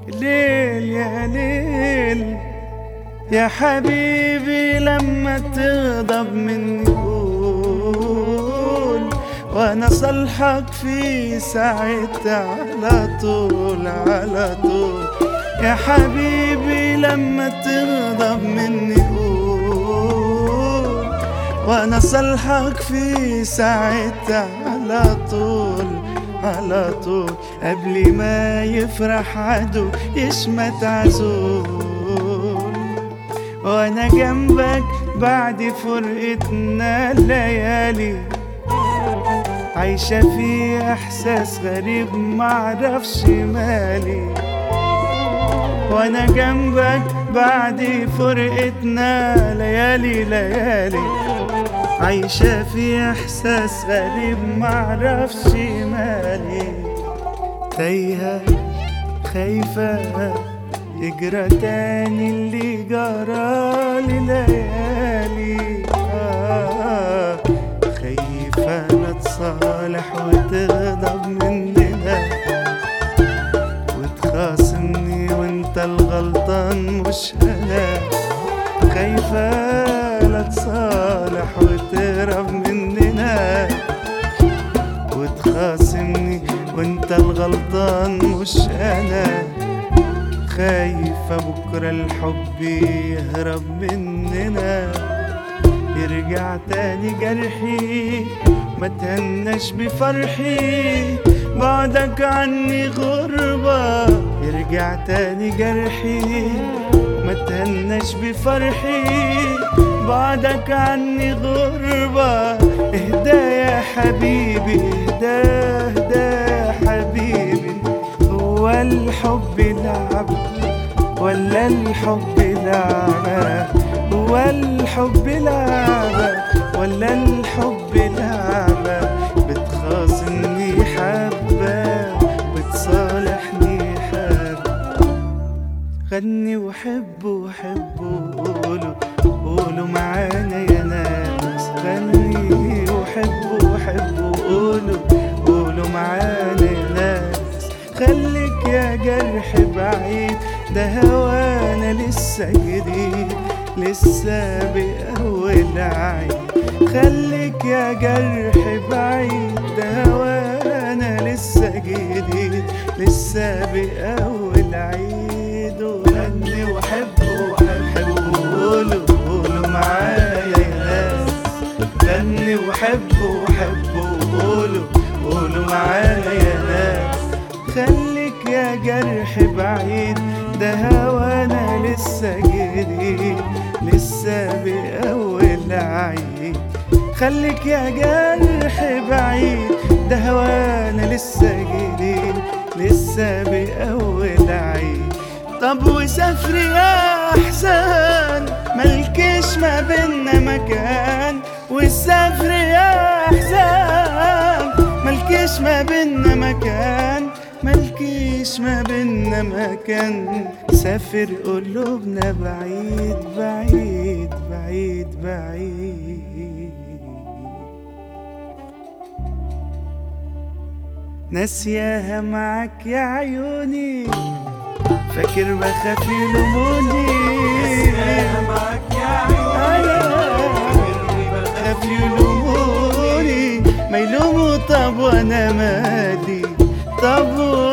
ليل يا ليل يا حبيبي لما تغضب مني قول وانا صلحك في ساعتها على طول على طول يا حبيبي لما تغضب مني قول وانا صلحك في ساعتها على طول على طول قبل ما يفرح عدو يشمت عزول وانا جنبك بعد فرقتنا الليالي عايشة في احساس غريب معرفش مالي وانا جنبك بعد فرقتنا ليالي ليالي عايشة في احساس غريب معرفش مالي تايهة خايفة يجرى تاني اللي جرالي ليالي آه خايفة نتصالح وتغضب مننا وتخاصمني وانت الغلطان مش انا خايفة لا تصالح وتهرب مننا وتخاصمني وانت الغلطان مش انا خايفة بكرة الحب يهرب مننا يرجع تاني جرحي ما تهناش بفرحي بعدك عني غربة يرجع تاني جرحي ما تهناش بفرحي بعدك عني غربة اهدى يا حبيبي اهدى اهدى يا حبيبي هو الحب لعب ولا الحب لعبة هو الحب لعبة ولا الحب لعبة بتخاصمني حبة بتصالحني حبة غني وحب وحب وقولوا قولوا معانا يا ناس غني وحب وحب وقولوا قولوا معانا يا ناس خليك يا جرح بعيد ده هوانا لسه جديد لسه بأول عيد خليك يا جرح بعيد ده هوانا لسه جديد لسه بأول عيد وغني وحب وحب وقولوا قولوا معايا يا ناس غني وحب وحب وقولوا قولوا معايا يا ناس خليك يا جرح بعيد ده هوانا لسه جديد لسه بأول عيد خليك يا جرح بعيد ده هوانا لسه جديد لسه بأول عيد طب وسافر يا أحسن ملكش ما بينا مكان وسافر يا أحسن ملكش ما بينا مكان ملكيش ما بينا مكان سافر قلوبنا بعيد بعيد بعيد بعيد ناسياها معاك يا عيوني فاكر بخاف يلوموني معاك يا عيوني بخاف يلوموني ما يلوموا طب وانا مالي طب